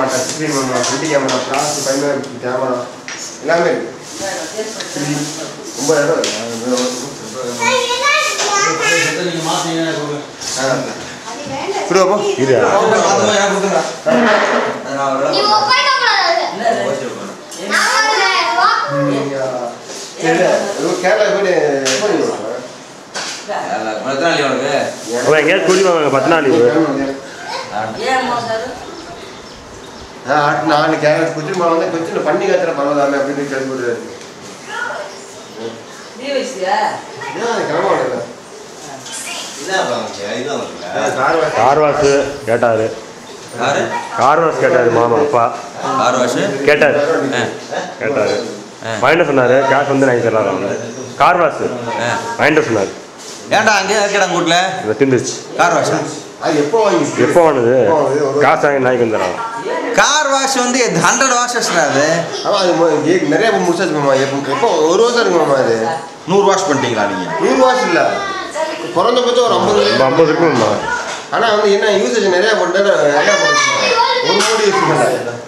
Touch screen பண்ணலாம் front camera flash ஃபைவர் camera எல்லாமே இருக்கு ரொம்ப இடம் நீங்க மாத்தீங்கன்னா கொடுங்க இப்படி வைப்போம் இது மாத்தமா எனக்கு கொடுங்க நீ ஒப்பாயிட்ட கூடாது நான் வரேன் வா சரி ஏதோ கேரளா போயிட்டு எத்தனை நாள் உனக்கு அவன் எங்கேயாவது கூலி வாங்க பத்து நாள் லீவு நாலு கேரட் கொச்சின் பழம் வந்து கொச்சின் பண்ணி காத்துற பரவாயில்லாம அப்படின்னு கேள்விப்படுறாரு ஏன் அது கிளம்ப மாட்டேங்குது கார் கார் வாஷ் கேட்டாரு யாரு கார் வாஷ் கேட்டாரு மாமா அப்பா ஆறு வருஷம் கேட்டார் ஆ. கேட்டாரு வாங்கிட்டு சொன்னாரு கேஷ் வந்து வாங்கி தர்றாரு அவங்க கார் வாஷ் ஆ. வாங்கிட்டு சொன்னாரு ஏன்டா அங்கேயே இருக்கடா கூட்டில் இதை திண்டுச்சு கார் வாஷ் அது எப்போ வாங்கி எப்போ வாங்குது காசு வாங்கி நாய்க்கு வந்துடுறாங்க கார் வாஷ் வந்து ஹண்ட்ரட் வாஷஸ்டா அது ஆமா அது மு- ஏ- நிறைய இப்போ முடிச்சாச்சு மாமா எப்போ எப்போ ஒரு வருஷம் இருக்கு மாமா அது நூறு வாஷ் பண்ணிட்டீங்களா நீங்கள் நூறு வருஷம் இல்லை குறைஞ்சபட்சம் ஒரு ஐம்பது நம்ம ஐம்பது இருக்குமா ஆனால் வந்து என்ன யூசேஜ் நிறையா போட்டு நிறையா போட்டு ஒரு மூடி யூஸ் பண்ணல